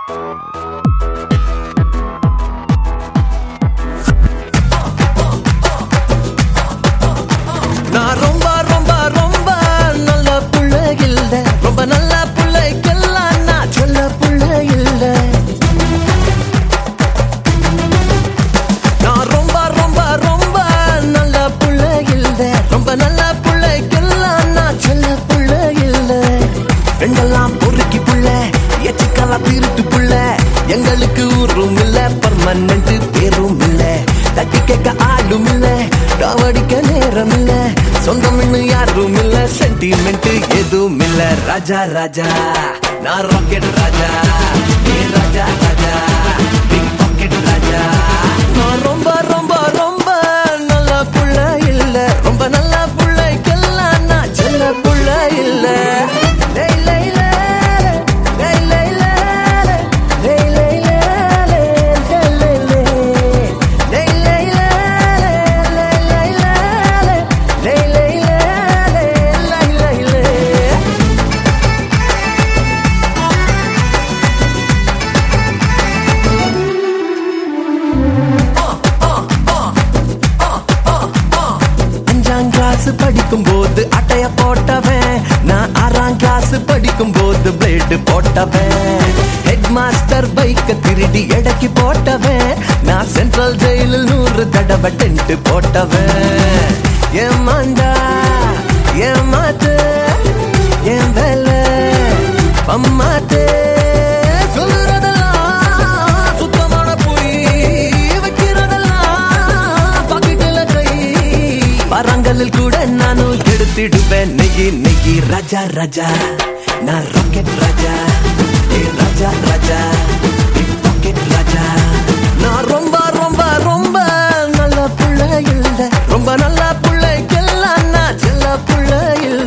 நான் ரொம்ப ரொம்ப ரொம்ப நல்ல புள்ள இல்ல ரொம்ப நல்ல பிள்ளைக்கெல்லாம் நான் சொல்ல புள்ள இல்ல நான் ரொம்ப ரொம்ப ரொம்ப நல்ல புள்ள இல்ல ரொம்ப நல்ல பிள்ளைக்கெல்லாம் நான் சொல்ல புள்ள இல்ல ரெண்டெல்லாம் பொறுக்கி புள்ள எச்சிக்கெல்லாம் திருட்டு புள்ள எங்களுக்கு ஊரும் இல்ல பர்மனன்ட் பேரும் இல்ல தட்டி கேட்க ஆளும் இல்ல டாவடிக்க நேரம் இல்ல சொந்தம் யாரும் இல்ல சென்டிமெண்ட் எதுவும் இல்ல ராஜா ராஜா நான் ராக்கெட் ராஜா ஏ ராஜா ராஜா பிக் பாக்கெட் ராஜா நான் ரொம்ப ரொம்ப ரொம்ப நல்ல புள்ள இல்ல ரொம்ப நல்ல புள்ளைக்கெல்லாம் நான் செல்ல புள்ள இல்ல லை, லை, லை, லை, லை, லை, லை, லை, லை, லை, லை, லை, லை. லை, லை, லை, லை, லை, லை, லை, லை, லை, லை, லை, லை. அஞ்சாம் கிளாஸ் படிக்கும் போது அட்டைய போட்டவன் நான் ஆறாம் கிளாஸ் படிக்கும் போது பிளேடு போட்டவன் ஹெட் மாஸ்டர் பைக்க திருடி எடைக்கு போட்டவன் நான் சென்ட்ரல் ஜெயிலில் நூறு தடவை டென்ட் போட்டவன் ஏமாண்டா ஏமாத்து என் வேலை பம்மாத்து சொல்லுறதெல்லாம் சுத்தமான பொய் வைக்கிறதெல்லாம் பாக்கெட்டில் கை பரங்களில் கூட நானும் எடுத்திடுவேன் நெகி நெகி ராஜா ராஜா நான் ராக்கெட் ராஜா ஏ ராஜா ராஜா பாக்கெட் ராஜா நான் ரொம்ப ரொம்ப ரொம்ப நல்ல புள்ள இல்ல ரொம்ப நல்ல புள்ளைக்கெல்லாம் நான் செல்ல புள்ள இல்ல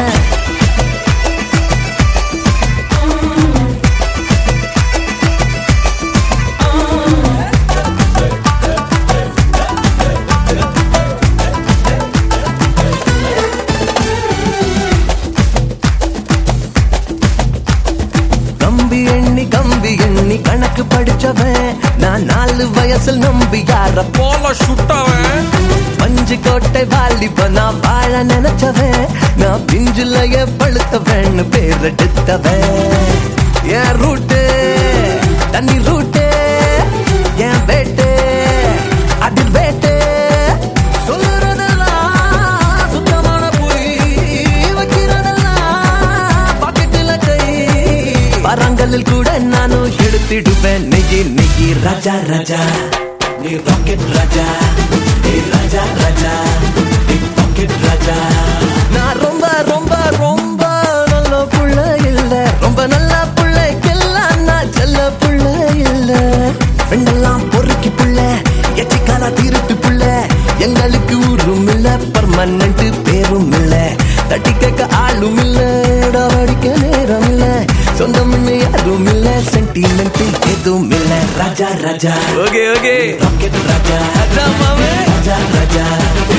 கம்பி எண்ணி கம்பி எண்ணி கணக்கு படிச்சவன் நான் நாலு வயசில் நம்பி யார போல சுட்டவன் பஞ்சு கோட்டை வாலிப நான் வாழ நினைச்சவன் நான் பிஞ்சுலைய பழுத்தவன் பேர் எடுத்தவன் என் ரூட்டு தண்ணி ரூட்டு என் வேட்டு அதில் வேட்டு சொல்லுறதெல்லாம் சுத்தமான பொய் வைக்கிறதெல்லாம் பாக்கெட்டில் கை பரங்களில் கூட நானும் எடுத்திடுவேன் நெகி நெகி ராஜா ராஜா நீ ராக்கெட் ராஜா நீ ராஜா ராஜா நீ பாக்கெட் ராஜா நான் ரொம்ப ரொம்ப ரொம்ப நல்ல புள்ள இல்ல ரொம்ப நல்ல புள்ளைக்கெல்லாம் நான் செல்ல புள்ள இல்ல பெண்ணெல்லாம் பொறுக்கி புள்ள எச்சிக்கால திருட்டு புள்ள எங்களுக்கு ஊரும் இல்ல பர்மனன்ட் பேரும் இல்ல தட்டி கேட்க ஆளும் இல்ல டாவடிக்க நேரம் இல்ல சொந்தம் யாரும் இல்ல சென்டிமெண்ட் எதுவும் இல்ல Raja Raja okay okay rocket Raja Raja மாமே ராஜா ராஜா